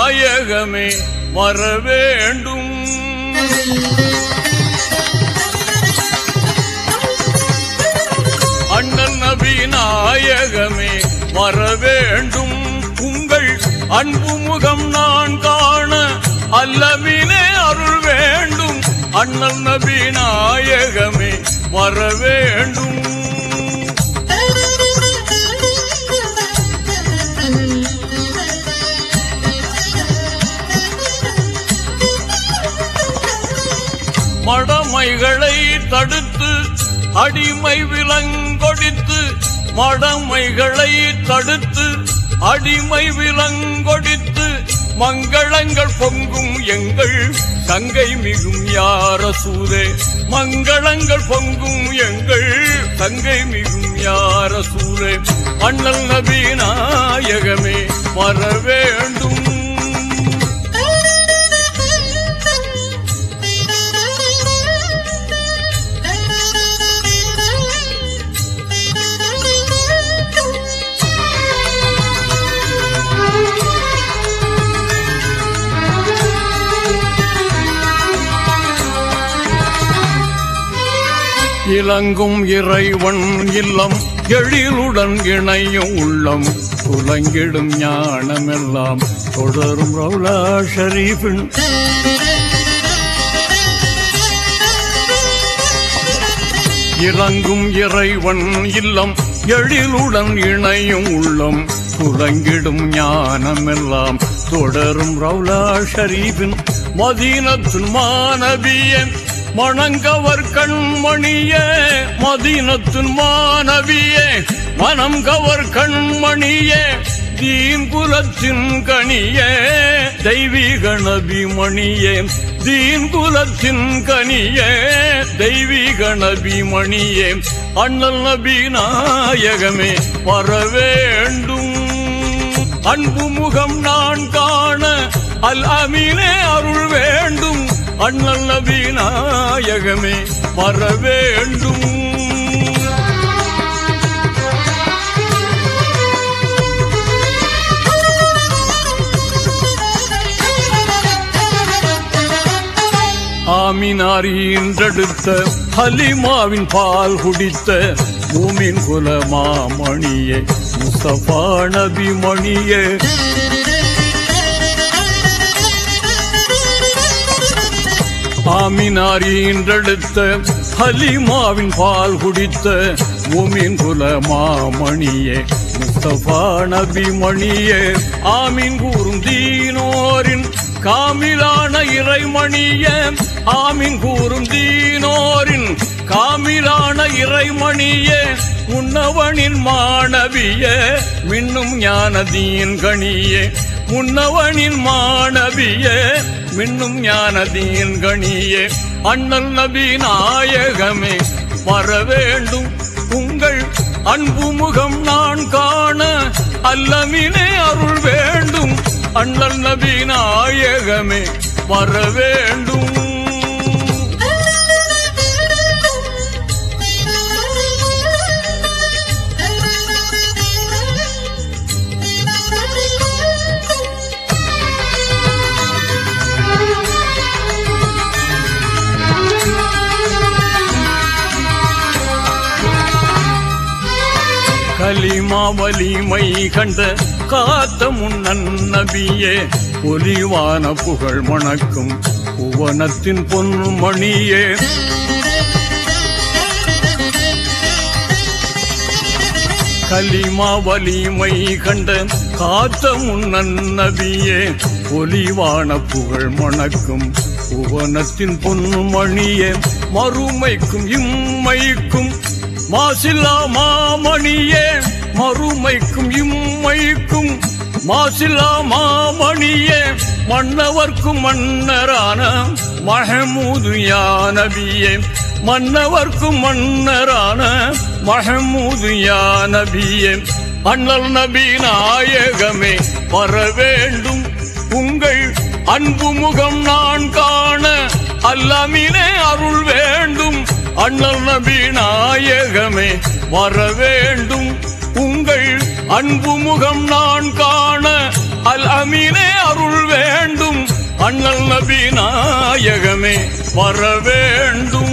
நாயகமே வர வேண்டும் அண்ணல் நபி நாயகமே வர வேண்டும் உங்கள் அன்பு முகம் நான் காண அல்லமினே அருள் வேண்டும் அண்ணல் நபி நாயகமே வர வேண்டும் மடமைகளை தடுத்து அடிமை விலங்கொடித்து மடமைகளை தடுத்து அடிமை விலங்கொடித்து மங்களங்கள் பொங்கும் எங்கள் தங்கை மிகும் யார சூதே மங்களங்கள் பொங்கும் எங்கள் தங்கை மிகும் யார சூதே அண்ணல் நபி நாயகமே வர வேண்டும் இலங்கும் இறைவன் இல்லம் எழிலுடன் இணையும் உள்ளம் துலங்கிடும் ஞானமெல்லாம் தொடரும் ரவுலா ஷரீஃபின் இறங்கும் இறைவன் இல்லம் எழிலுடன் இணையும் உள்ளம் துலங்கிடும் ஞானமெல்லாம் தொடரும் ரவுலா ஷரீஃபின் மதீனத்துன் மாநபியே மணங்கவர் கண்மணியே மதீனத்துன் மாநபியே மனம் கவர் கண்மணியே தீன் குலத்தின் கனியே தெய்வீக நபி மணியே தீன் குலத்தின் கனியே தெய்வீக நபி மணியே அண்ணல் நபி நாயகமே வர வேண்டும் அன்பு முகம் நான் காண அல் அமீனே அருள் வேண்டும் அண்ணல் நபி நாயகமே வர வேண்டும் ஆமினார் ஈன்றெடுத்த ஹலிமாவின் பால் குடித்த பூமின் குல மாமணியே முஸ்தபா நபி மணியே ஆமினார் ஈன்றெடுத்த ஹலிமாவின் பால் குடித்த பூமின் குல மாமணியே முஸ்தபா நபி மணியே ஆமீன் கூறும் தீனோரின் காமிலான இறைமணிய ஆமீன் கூறும் தீனோரின் காமிலான இறைமணிய உன்னவனின் மாணவிய மின்னும் ஞானதீன் கணியே முன்னவனின் மாணவிய மின்னும் ஞானதீன் கணியே அண்ணல் நபி நாயகமே வர வேண்டும் உங்கள் அன்பு முகம் நான் காண அல்லமினே அருள் வேண்டும் அண்ணல் நபி நாயகமே வர வேண்டும் கலிமா வலிமை கண்ட காத்த முன்னன் நபியே பொலிவான புகழ் மணக்கும் புவனத்தின் பொன்மணியே கலிமா வலிமை கண்ட காத்த முன்னன் நபியே பொலிவான புகழ் மணக்கும் புவனத்தின் பொன்மணியே மறுமைக்கும் இம்மைக்கும் மாசில்லா மாமணியே மறுமைக்கும் இம்மைக்கும் மாசில்லா மாமணியே மன்னவர்க்கும் மன்னரான மஹமூது யா நபியே மன்னவர்க்கும் மன்னரான மஹமூது யா நபியே அண்ணல் நபி நாயகமே வர வேண்டும் உங்கள் அன்பு முகம் நான் காண அல்லமினே அருள் வேண்டும் அண்ணல் நபி நாயகமே வர வேண்டும் உங்கள் அன்பு முகம் நான் காண அல் அமீனே அருள் வேண்டும் அண்ணல் நபி நாயகமே வர வேண்டும்